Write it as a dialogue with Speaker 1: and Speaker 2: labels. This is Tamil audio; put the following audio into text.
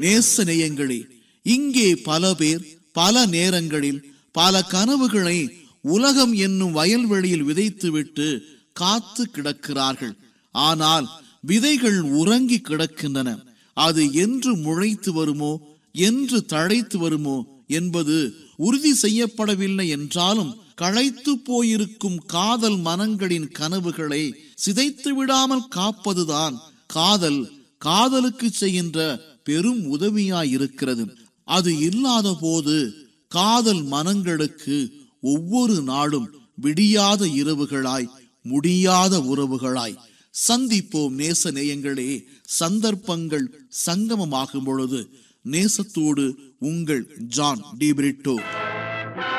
Speaker 1: நேச நேயங்களே இங்கே பல பேர் பல நேரங்களில் பல கனவுகளை உலகம் என்னும் வயல்வெளியில் விதைத்துவிட்டு காத்து கிடக்கிறார்கள் ஆனால் விதைகள் உறங்கி கிடக்கின்றன அது என்று முளைத்து வருமோ என்று தழைத்து வருமோ என்பது உறுதி செய்யப்படவில்லை என்றாலும் களைத்து போயிருக்கும் காதல் மனங்களின் கனவுகளை சிதைத்து விடாமல் காப்பதுதான் காதல் காதலுக்கு செய்கின்ற பெரும் உதவியாயிருக்கிறது அது இல்லாத போது காதல் மனங்களுக்கு ஒவ்வொரு நாளும் விடியாத இரவுகளாய் முடியாத உறவுகளாய் சந்திப்போம் நேச நேயங்களே சந்தர்ப்பங்கள் சங்கமமாகும் பொழுது நேசத்தோடு உங்கள் ஜான் டிபிரிட்டோ